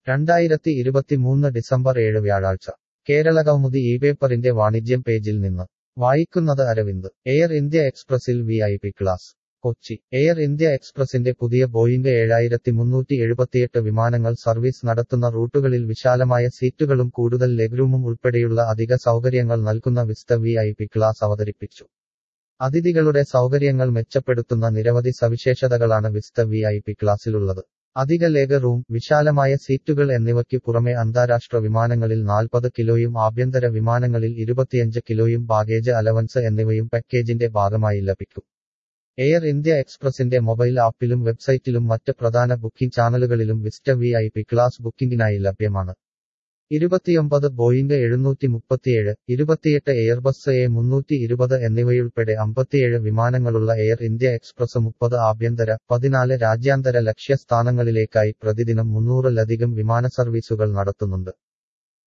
രണ്ടായിരത്തി ഇരുപത്തിമൂന്ന് ഡിസംബർ ഏഴ് വ്യാഴാഴ്ച കേരളകൗമുദി ഈ പേപ്പറിന്റെ വാണിജ്യം പേജിൽ നിന്ന് വായിക്കുന്നത് അരവിന്ദ് എയർ ഇന്ത്യ എക്സ്പ്രസിൽ V I P class Kochi Air India എക്സ്പ്രസിന്റെ പുതിയ ബോയിംഗ് ഏഴായിരത്തി മുന്നൂറ്റി എഴുപത്തിയെട്ട് വിമാനങ്ങൾ സർവീസ് നടത്തുന്ന റൂട്ടുകളിൽ വിശാലമായ സീറ്റുകളും കൂടുതൽ ലെഗ്രൂമും ഉൾപ്പെടെയുള്ള അധിക സൗകര്യങ്ങൾ നൽകുന്ന Vista V I P class അവതരിപ്പിച്ചു അതിഥികളുടെ സൗകര്യങ്ങൾ മെച്ചപ്പെടുത്തുന്ന നിരവധി സവിശേഷതകളാണ് വിസ്ത വി ഐ പി ക്ലാസ്സിലുള്ളത് അധിക ലേഖ റൂം വിശാലമായ സീറ്റുകൾ എന്നിവയ്ക്ക് പുറമെ അന്താരാഷ്ട്ര വിമാനങ്ങളിൽ നാൽപ്പത് കിലോയും ആഭ്യന്തര വിമാനങ്ങളിൽ ഇരുപത്തിയഞ്ച് കിലോയും ബാഗേജ് അലവൻസ് എന്നിവയും പാക്കേജിന്റെ ഭാഗമായി ലഭിക്കും എയർ ഇന്ത്യ എക്സ്പ്രസിന്റെ മൊബൈൽ ആപ്പിലും വെബ്സൈറ്റിലും മറ്റ് പ്രധാന ബുക്കിംഗ് ചാനലുകളിലും Vista V I P class ബുക്കിംഗിനായി ലഭ്യമാണ് ഇരുപത്തിയൊമ്പത് ബോയിംഗ് എഴുന്നൂറ്റി മുപ്പത്തിയേഴ് ഇരുപത്തിയെട്ട് എയർബസ് എ മുന്നൂറ്റി ഇരുപത് എന്നിവയുൾപ്പെടെ അമ്പത്തിയേഴ് വിമാനങ്ങളുള്ള എയർ ഇന്ത്യ എക്സ്പ്രസ് മുപ്പത് ആഭ്യന്തര പതിനാല് രാജ്യാന്തര ലക്ഷ്യസ്ഥാനങ്ങളിലേക്കായി പ്രതിദിനം മുന്നൂറിലധികം വിമാന സർവീസുകൾ നടത്തുന്നുണ്ട്